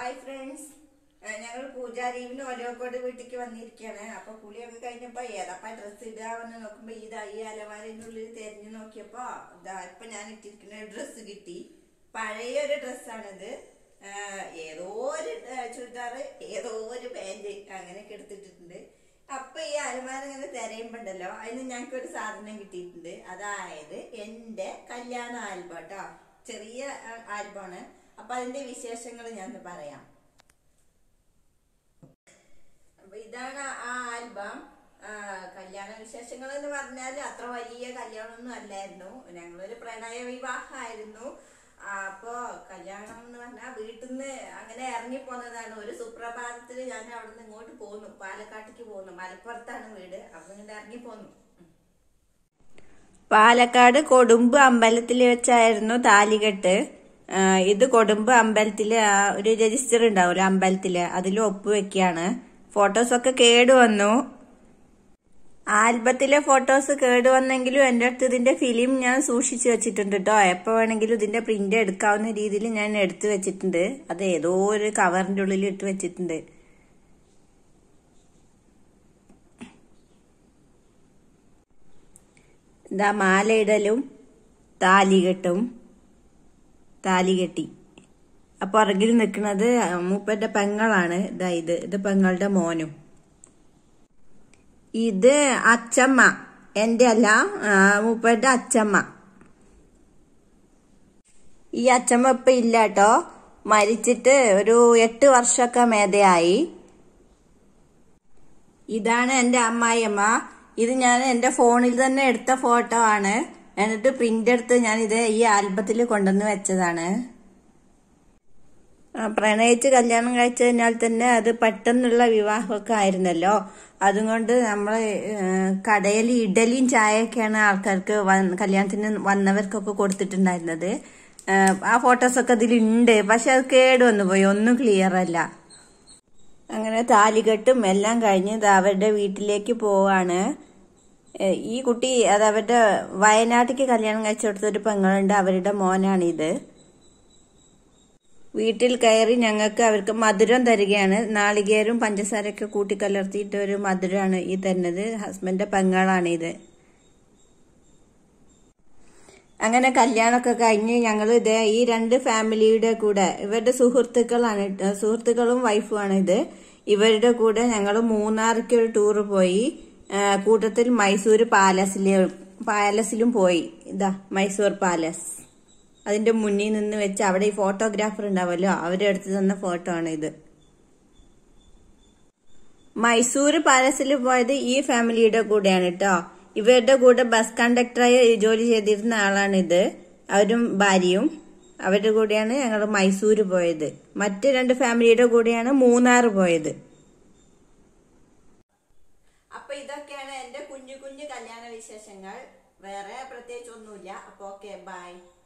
Hi friends ഞങ്ങൾ പൂജാരീവിന് ഒലോക്കോട് വീട്ടിലേക്ക് വന്നിരിക്കുകയാണ് അപ്പൊ കുളിയൊക്കെ കഴിഞ്ഞപ്പോ ഏതപ്പാ ഡ്രസ്സ് ഇടാവെന്ന് നോക്കുമ്പോ ഇതാ ഈ അലമാരൻ്റെ ഉള്ളിൽ തെരഞ്ഞു നോക്കിയപ്പോ ഇതാ ഇപ്പൊ ഞാൻ ഇട്ടിരിക്കുന്ന ഡ്രസ്സ് കിട്ടി പഴയ ഒരു ഡ്രസ്സാണിത് ഏതോ ഒരു ആ, ചുരിദാറ് ഏതോ ഒരു പാന്റ് അങ്ങനെയൊക്കെ എടുത്തിട്ടുണ്ട് അപ്പൊ ഈ അലമാര ഇങ്ങനെ തിരയുമ്പോണ്ടല്ലോ അതിന് ഞങ്ങൾക്ക് ഒരു സാധനം കിട്ടിയിട്ടുണ്ട് അതായത് എന്റെ കല്യാണ ആൽബം കേട്ടോ ചെറിയ ആൽബമാണ് അപ്പൊ അതിന്റെ വിശേഷങ്ങൾ ഞാൻ പറയാം അപ്പൊ ഇതാണ് ആ ആൽബം ആ, കല്യാണ വിശേഷങ്ങൾ എന്ന് പറഞ്ഞാൽ അത്ര വലിയ കല്യാണമൊന്നും അല്ലായിരുന്നു ഞങ്ങളൊരു പ്രണയ വിവാഹമായിരുന്നു ആ, അപ്പോ കല്യാണം എന്ന് പറഞ്ഞാൽ വീട്ടിൽ നിന്ന് അങ്ങനെ ഇറങ്ങി പോന്നതാണ് ഒരു സുപ്രഭാതത്തിൽ ഞാൻ അവിടെ നിന്ന് ഇങ്ങോട്ട് പോന്നു പാലക്കാട്ടേക്ക് പോന്നു മലപ്പുറത്താണ് വീട് അപ്പൊ ഇങ്ങോട്ട് ഇറങ്ങി പോന്നു പാലക്കാട് കൊടുമ്പ് അമ്പലത്തിൽ വെച്ചായിരുന്നു താലികെട്ട് ആ, ഇത് കൊടുമ്പ് അമ്പലത്തില് ആ ഒരു രജിസ്റ്റർ ഉണ്ടാവുമല്ലോ അമ്പലത്തില് അതിൽ ഒപ്പുവെക്കാണ് ഫോട്ടോസൊക്കെ കേടുവന്നു ആൽബത്തിലെ ഫോട്ടോസ് കേടുവന്നെങ്കിലും എൻ്റെ അടുത്ത് ഇതിന്റെ ഫിലിം ഞാൻ സൂക്ഷിച്ചു വെച്ചിട്ടുണ്ട് കേട്ടോ എപ്പോൾ വേണമെങ്കിലും ഇതിന്റെ പ്രിന്റ് എടുക്കാവുന്ന രീതിയിൽ ഞാൻ എടുത്തു വെച്ചിട്ടുണ്ട് അത് ഏതോ ഒരു കവറിന്റെ ഉള്ളിൽ ഇട്ട് വെച്ചിട്ടുണ്ട് ഇതാ മാലയിടലും താലികെട്ടും താലികെട്ടി ആ പുറകിൽ നിൽക്കുന്നത് മൂപ്പന്റെ പെങ്ങളാണ് ഇതാ ഇത് ഇത് പെങ്ങളുടെ മോനും ഇത് അച്ചമ്മ എന്റെ അല്ല ആ, മൂപ്പരുടെ അച്ചമ്മ ഈ അച്ചമ്മ ഇപ്പൊ ഇല്ല കേട്ടോ മരിച്ചിട്ട് ഒരു എട്ട് വർഷമൊക്കെ മേധയായി ഇതാണ് എന്റെ അമ്മായിയമ്മ ഇത് ഞാൻ എന്റെ ഫോണിൽ തന്നെ എടുത്ത ഫോട്ടോ ആണ് എന്നിട്ട് പ്രിന്റ് എടുത്ത് ഞാൻ ഇത് ഈ ആൽബത്തിൽ കൊണ്ടുവന്ന് വെച്ചതാണ് ആ, പ്രണയിച്ച് കല്യാണം കഴിച്ചു കഴിഞ്ഞാൽ തന്നെ അത് പെട്ടെന്നുള്ള വിവാഹമൊക്കെ ആയിരുന്നല്ലോ അതുകൊണ്ട് നമ്മൾ കടയിൽ ഇഡലിയും ചായയൊക്കെയാണ് ആൾക്കാർക്ക് വന്ന് കല്യാണത്തിന് വന്നവർക്കൊക്കെ കൊടുത്തിട്ടുണ്ടായിരുന്നത് ആ, ആ ഫോട്ടോസൊക്കെ അതിലുണ്ട് പക്ഷെ അത് കേട് വന്നു പോയി ഒന്നും ക്ലിയർ അല്ല അങ്ങനെ താലികെട്ടും എല്ലാം കഴിഞ്ഞ് ഇത് അവരുടെ വീട്ടിലേക്ക് പോവാണ് ഏ, ഈ കുട്ടി അത് അവരുടെ വയനാട്ടിലേക്ക് കല്യാണം കഴിച്ചു കൊടുത്തൊരു പെങ്ങളുണ്ട് അവരുടെ മോനാണിത് വീട്ടിൽ കയറി ഞങ്ങൾക്ക് അവർക്ക് മധുരം തരികയാണ് നാളികേരും പഞ്ചസാരയൊക്കെ കൂട്ടിക്കലർത്തിയിട്ട് ഒരു മധുരമാണ് ഈ തരുന്നത് ഹസ്ബൻഡിന്റെ പെങ്ങളാണ് ഇത് അങ്ങനെ കല്യാണമൊക്കെ കഴിഞ്ഞ് ഞങ്ങൾ ഇത് ഈ രണ്ട് ഫാമിലിയുടെ കൂടെ ഇവരുടെ സുഹൃത്തുക്കളാണ് ട്ടോ. സുഹൃത്തുക്കളും വൈഫുമാണ് ഇത് ഇവരുടെ കൂടെ ഞങ്ങൾ മൂന്നാർക്ക് ഒരു ടൂർ പോയി ആ, കൂട്ടത്തിൽ മൈസൂർ പാലസിലെ പാലസിലും പോയി ഇതാ മൈസൂർ പാലസ് അതിന്റെ മുന്നിൽ നിന്ന് വെച്ച് അവിടെ ഈ ഫോട്ടോഗ്രാഫർ ഉണ്ടാവുമല്ലോ അവരെടുത്ത് തന്ന ഫോട്ടോ ആണ് ഇത് മൈസൂർ പാലസിൽ പോയത് ഈ ഫാമിലിയുടെ കൂടെയാണ് കേട്ടോ ഇവരുടെ കൂടെ ബസ് കണ്ടക്ടറായി ജോലി ചെയ്തിരുന്ന ആളാണിത് അവരും ഭാര്യയും അവരുടെ കൂടെയാണ് ഞങ്ങൾ മൈസൂർ പോയത് മറ്റ് രണ്ട് ഫാമിലിയുടെ കൂടെയാണ് മൂന്നാർ പോയത് അപ്പൊ ഇതൊക്കെയാണ് എന്റെ കുഞ്ഞു കുഞ്ഞു കല്യാണ വിശേഷങ്ങൾ വേറെ പ്രത്യേകിച്ച് ഒന്നുമില്ല അപ്പൊ ഓക്കെ ബൈ